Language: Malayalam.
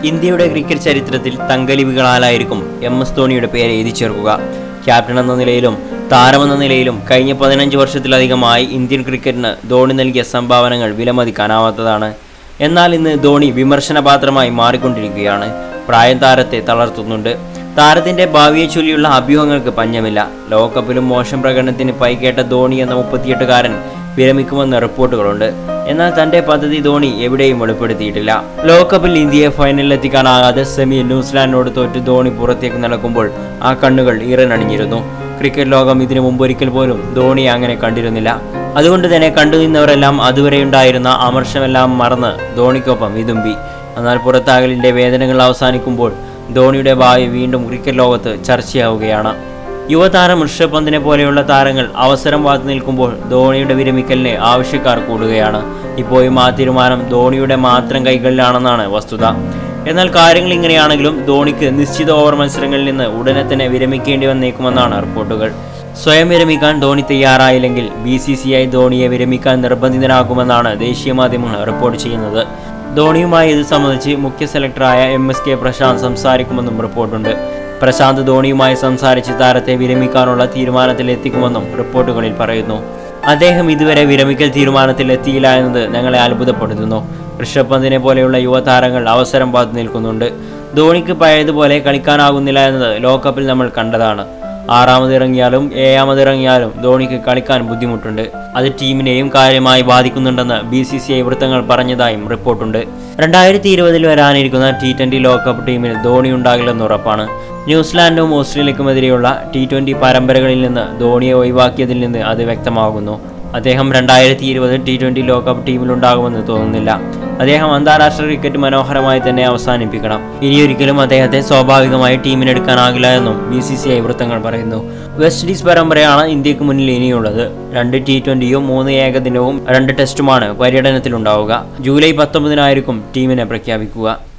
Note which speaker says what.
Speaker 1: ഇന്ത്യയുടെ ക്രിക്കറ്റ് ചരിത്രത്തിൽ തങ്കലിപികളാലായിരിക്കും എം എസ് ധോണിയുടെ പേര് എഴുതി ചേർക്കുക ക്യാപ്റ്റൻ എന്ന നിലയിലും താരമെന്ന നിലയിലും കഴിഞ്ഞ പതിനഞ്ച് വർഷത്തിലധികമായി ഇന്ത്യൻ ക്രിക്കറ്റിന് ധോണി നൽകിയ സംഭാവനകൾ വിലമതിക്കാനാവാത്തതാണ് എന്നാൽ ഇന്ന് ധോണി വിമർശനപാത്രമായി മാറിക്കൊണ്ടിരിക്കുകയാണ് പ്രായം താരത്തെ തളർത്തുന്നുണ്ട് താരത്തിന്റെ ഭാവിയെ ചൊല്ലിയുള്ള അഭ്യൂഹങ്ങൾക്ക് പഞ്ഞമില്ല ലോകകപ്പിലും മോശം പ്രകടനത്തിന് പൈകേട്ട ധോണി എന്ന മുപ്പത്തിയെട്ടുകാരൻ വിരമിക്കുമെന്ന റിപ്പോർട്ടുകളുണ്ട് എന്നാൽ തന്റെ പദ്ധതി ധോണി എവിടെയും വെളിപ്പെടുത്തിയിട്ടില്ല ലോകകപ്പിൽ ഇന്ത്യയെ ഫൈനലിലെത്തിക്കാനാകാതെ സെമിയിൽ ന്യൂസിലാൻഡിനോട് തോറ്റ് ധോണി പുറത്തേക്ക് നടക്കുമ്പോൾ ആ കണ്ണുകൾ ഈറനണിഞ്ഞിരുന്നു ക്രിക്കറ്റ് ലോകം ഇതിനു മുമ്പൊരിക്കൽ പോലും ധോണിയെ അങ്ങനെ കണ്ടിരുന്നില്ല അതുകൊണ്ട് തന്നെ കണ്ടു നിന്നവരെല്ലാം അതുവരെയുണ്ടായിരുന്ന അമർഷമെല്ലാം മറന്ന് ധോണിക്കൊപ്പം വിതുമ്പി എന്നാൽ പുറത്താകലിന്റെ വേദനകൾ അവസാനിക്കുമ്പോൾ ധോണിയുടെ ഭാവി വീണ്ടും ക്രിക്കറ്റ് ലോകത്ത് ചർച്ചയാവുകയാണ് യുവതാരം ഋഷഭ് പന്തിനെ പോലെയുള്ള താരങ്ങൾ അവസരം കാത്തു നിൽക്കുമ്പോൾ ധോണിയുടെ വിരമിക്കലിന് ആവശ്യക്കാർ കൂടുകയാണ് ഇപ്പോഴും ആ തീരുമാനം ധോണിയുടെ മാത്രം കൈകളിലാണെന്നാണ് വസ്തുത എന്നാൽ കാര്യങ്ങൾ ഇങ്ങനെയാണെങ്കിലും ധോണിക്ക് നിശ്ചിത ഓവർ മത്സരങ്ങളിൽ നിന്ന് ഉടനെ തന്നെ വിരമിക്കേണ്ടി വന്നേക്കുമെന്നാണ് റിപ്പോർട്ടുകൾ സ്വയം വിരമിക്കാൻ ധോണി തയ്യാറായില്ലെങ്കിൽ ബി സി സി ഐ ധോണിയെ വിരമിക്കാൻ നിർബന്ധിതനാകുമെന്നാണ് ദേശീയ മാധ്യമങ്ങൾ റിപ്പോർട്ട് ചെയ്യുന്നത് ധോണിയുമായി ഇത് സംബന്ധിച്ച് മുഖ്യ സെലക്ടറായ എം എസ് കെ പ്രശാന്ത് സംസാരിക്കുമെന്നും റിപ്പോർട്ടുണ്ട് പ്രശാന്ത് ധോണിയുമായി സംസാരിച്ച് താരത്തെ വിരമിക്കാനുള്ള തീരുമാനത്തിൽ എത്തിക്കുമെന്നും റിപ്പോർട്ടുകളിൽ പറയുന്നു അദ്ദേഹം ഇതുവരെ വിരമിക്കൽ തീരുമാനത്തിൽ എത്തിയില്ല എന്നത് ഞങ്ങളെ അത്ഭുതപ്പെടുത്തുന്നു ഋഷഭ് പന്തിനെ പോലെയുള്ള യുവതാരങ്ങൾ അവസരം കാത്തു നിൽക്കുന്നുണ്ട് ധോണിക്ക് പഴയതുപോലെ കളിക്കാനാകുന്നില്ല എന്നത് ലോകകപ്പിൽ നമ്മൾ കണ്ടതാണ് ആറാമത് ഇറങ്ങിയാലും ഏഴാമത് ഇറങ്ങിയാലും ധോണിക്ക് കളിക്കാൻ ബുദ്ധിമുട്ടുണ്ട് അത് ടീമിനെയും കാര്യമായി ബാധിക്കുന്നുണ്ടെന്ന് ബി സി സി ഐ വൃത്തങ്ങൾ പറഞ്ഞതായും റിപ്പോർട്ടുണ്ട് രണ്ടായിരത്തി ഇരുപതിൽ വരാനിരിക്കുന്ന ടി ട്വന്റി ലോകകപ്പ് ടീമിൽ ധോണി ഉണ്ടാകില്ലെന്ന് ഉറപ്പാണ് ന്യൂസിലാൻഡും ഓസ്ട്രേലിയക്കുമെതിരെയുള്ള ടി ട്വന്റി പരമ്പരകളിൽ നിന്ന് ധോണിയെ ഒഴിവാക്കിയതിൽ നിന്ന് അത് വ്യക്തമാകുന്നു അദ്ദേഹം രണ്ടായിരത്തി ഇരുപത് ടി ട്വന്റി ലോകകപ്പ് ടീമിലുണ്ടാകുമെന്ന് തോന്നുന്നില്ല അദ്ദേഹം അന്താരാഷ്ട്ര ക്രിക്കറ്റ് മനോഹരമായി തന്നെ അവസാനിപ്പിക്കണം ഇനിയൊരിക്കലും അദ്ദേഹത്തെ സ്വാഭാവികമായി ടീമിനെടുക്കാനാകില്ല എന്നും ബി സി സി ഐ വൃത്തങ്ങൾ പറയുന്നു വെസ്റ്റ് ഇൻഡീസ് പരമ്പരയാണ് ഇന്ത്യക്ക് മുന്നിൽ ഇനിയുള്ളത് രണ്ട് ടി ട്വന്റിയും മൂന്ന് ഏകദിനവും രണ്ട് ടെസ്റ്റുമാണ് പര്യടനത്തിലുണ്ടാവുക ജൂലൈ പത്തൊമ്പതിനായിരിക്കും ടീമിനെ പ്രഖ്യാപിക്കുക